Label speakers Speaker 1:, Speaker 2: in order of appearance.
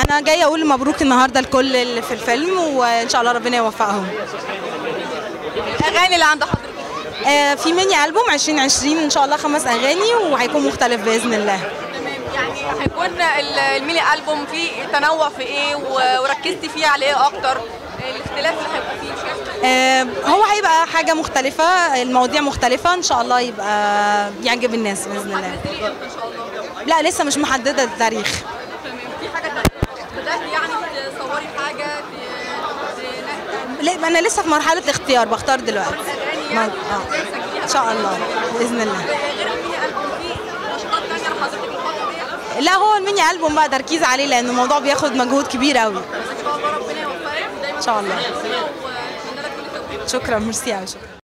Speaker 1: انا جايه اقول مبروك النهارده لكل اللي في الفيلم وان شاء الله ربنا يوفقهم
Speaker 2: الاغاني اللي عند حضرتك
Speaker 1: آه، في ميني البوم 2020 ان شاء الله خمس اغاني وهيكون مختلف باذن الله
Speaker 2: تمام يعني هيكون ال- الميني البوم فيه تنوع في ايه و- وركزتي فيه على ايه اكتر الاختلاف اللي هيبقى فيه شايفة؟
Speaker 1: آه، هو هيبقى حاجه مختلفه المواضيع مختلفه ان شاء الله يبقى يعجب الناس باذن الله
Speaker 2: هتنزلي امتى ان شاء الله
Speaker 1: لا لسه مش محدده التاريخ
Speaker 2: تمام في حاجه تانية بداتي يعني تصوري حاجه ت- ت-
Speaker 1: لا انا لسه في مرحله الاختيار بختار دلوقتي
Speaker 2: اغاني
Speaker 1: ما-
Speaker 2: يعني
Speaker 1: آه. ان شاء الله باذن الله
Speaker 2: غير الميني البوم فيه نشاطات تانية لحضرتك الفتره دي
Speaker 1: لا هو الميني البوم بقى تركيز عليه لان الموضوع بياخد مجهود كبير قوي
Speaker 2: ان شاء الله ربنا يوفقك ودايما
Speaker 1: إن شاء الله.
Speaker 2: واتمنى لك كل التوفيق
Speaker 1: شكرا ميرسي قوي شكرا